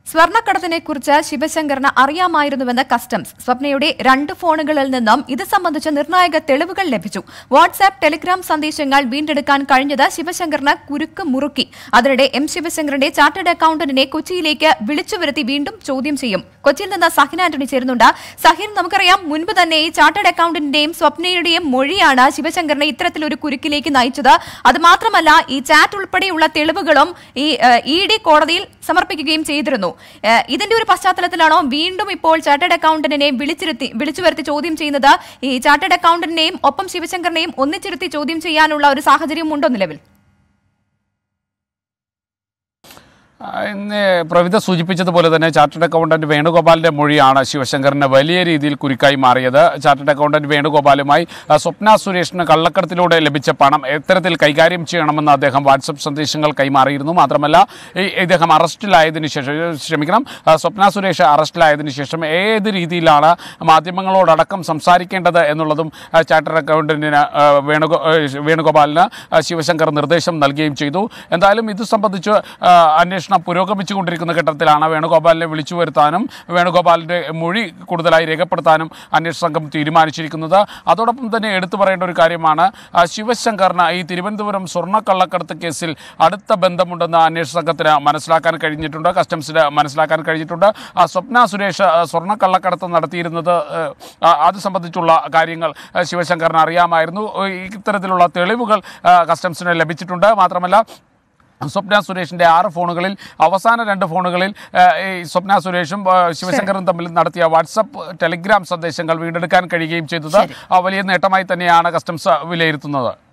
സ്വർണ്ണക്കടത്തിനെ കുറിച്ച് ശിവശങ്കറിന് അറിയാമായിരുന്നുവെന്ന് കസ്റ്റംസ് സ്വപ്നയുടെ രണ്ട് ഫോണുകളിൽ നിന്നും ഇത് സംബന്ധിച്ച നിർണായക തെളിവുകൾ ലഭിച്ചു വാട്സാപ്പ് ടെലിഗ്രാം സന്ദേശങ്ങൾ വീണ്ടെടുക്കാൻ കഴിഞ്ഞത് ശിവശങ്കറിന് കുരുക്ക് മുറുക്കി അതിനിടെ എം ശിവശങ്കറിന്റെ ചാർട്ടേഡ് അക്കൌണ്ടന്റിനെ കൊച്ചിയിലേക്ക് വിളിച്ചു വരുത്തി വീണ്ടും ചോദ്യം ചെയ്യും കൊച്ചിയിൽ നിന്ന് സഹിൻ ആന്റണി ചേരുന്നുണ്ട് സഹിൻ നമുക്കറിയാം മുൻപ് തന്നെ ഈ ചാർട്ടേഡ് അക്കൌണ്ടന്റിന്റെയും സ്വപ്നയുടെയും മൊഴിയാണ് ശിവശങ്കറിനെ ഇത്തരത്തിലൊരു കുരുക്കിലേക്ക് നയിച്ചത് അത് മാത്രമല്ല ഈ ചാറ്റ് ഉൾപ്പെടെയുള്ള തെളിവുകളും ഈ ഇ ഡി കോടതിയിൽ സമർപ്പിക്കുകയും ചെയ്തിരുന്നു ഏഹ് ഇതിന്റെ ഒരു പശ്ചാത്തലത്തിലാണോ വീണ്ടും ഇപ്പോൾ ചാർട്ടേഡ് അക്കൌണ്ടന്റിനെയും വിളിച്ചിരുത്തി വിളിച്ചു വരുത്തി ചോദ്യം ചെയ്യുന്നത് ഈ ചാർട്ടേഡ് അക്കൌണ്ടന്റിനെയും ഒപ്പം ശിവശങ്കറിനെയും ഒന്നിച്ചിരുത്തി ചോദ്യം ചെയ്യാനുള്ള ഒരു സാഹചര്യം ഉണ്ടോ നിലവിൽ ആ, ഇന്ന് പ്രവിധ സൂചിപ്പിച്ചതുപോലെ തന്നെ ചാർട്ടേഡ് അക്കൗണ്ടന്റ് വേണുഗോപാലിന്റെ മൊഴിയാണ് ശിവശങ്കറിന് വലിയ രീതിയിൽ കുരുക്കായി മാറിയത് ചാർട്ടേഡ് അക്കൗണ്ടന്റ് വേണുഗോപാലുമായി ആ, സ്വപ്ന സുരേഷിന് കള്ളക്കടത്തിലൂടെ ലഭിച്ച പണം എത്തരത്തിൽ കൈകാര്യം ചെയ്യണമെന്ന് അദ്ദേഹം വാട്സപ്പ് സന്ദേശങ്ങൾ കൈമാറിയിരുന്നു മാത്രമല്ല ഈ ഇദ്ദേഹം അറസ്റ്റിലായതിനു ശേഷം ക്ഷമിക്കണം ആ, സ്വപ്ന സുരേഷ് അറസ്റ്റിലായതിനു ശേഷം ഏത് രീതിയിലാണ് മാധ്യമങ്ങളോടക്കം സംസാരിക്കേണ്ടത് എന്നുള്ളതും ആ, ചാർട്ടേഡ് അക്കൗണ്ടന്റിന് ആ, വേണുഗോ ആ, വേണുഗോപാലിന് ആ, ശിവശങ്കർ നിർദ്ദേശം നൽകുകയും ചെയ്തു എന്തായാലും ഇത് സംബന്ധിച്ച് ആ, അന്വേഷണം പുരോഗമിച്ചുകൊണ്ടിരിക്കുന്ന ഘട്ടത്തിലാണ് വേണുഗോപാലിനെ വിളിച്ചു വരുത്താനും വേണുഗോപാലിന്റെ മൊഴി കൂടുതലായി രേഖപ്പെടുത്താനും അന്വേഷണ സംഘം തീരുമാനിച്ചിരിക്കുന്നത് അതോടൊപ്പം തന്നെ എടുത്തു പറയേണ്ട ഒരു കാര്യമാണ് ആ, ശിവശങ്കറിന് ഈ തിരുവനന്തപുരം സ്വർണ്ണക്കള്ളക്കടത്ത് കേസിൽ അടുത്ത ബന്ധമുണ്ടെന്ന് അന്വേഷണ സംഘത്തിന് മനസ്സിലാക്കാൻ കഴിഞ്ഞിട്ടുണ്ട് കസ്റ്റംസിന് മനസ്സിലാക്കാൻ കഴിഞ്ഞിട്ടുണ്ട് ആ, സ്വപ്ന സുരേഷ് ആ, സ്വർണ്ണക്കള്ളക്കടത്ത് നടത്തിയിരുന്നത് ഏഹ്, ആ, അത് സംബന്ധിച്ചുള്ള കാര്യങ്ങൾ ആ, ശിവശങ്കറിന് അറിയാമായിരുന്നു ഈ ഇത്തരത്തിലുള്ള തെളിവുകൾ ആ, കസ്റ്റംസിന് ലഭിച്ചിട്ടുണ്ട് മാത്രമല്ല സ്വപ്ന സുരേഷിന്റെ ആറ് ഫോണുകളിൽ അവസാന രണ്ട് ഫോണുകളിൽ ആ, ഈ സ്വപ്ന സുരേഷും ആ, ശിവശങ്കറും തമ്മിൽ നടത്തിയ വാട്സപ്പ് ടെലിഗ്രാം സന്ദേശങ്ങൾ വീണ്ടെടുക്കാൻ കഴിയുകയും ചെയ്തത് ആ, വലിയ നേട്ടമായി തന്നെയാണ് കസ്റ്റംസ് വിലയിരുത്തുന്നത്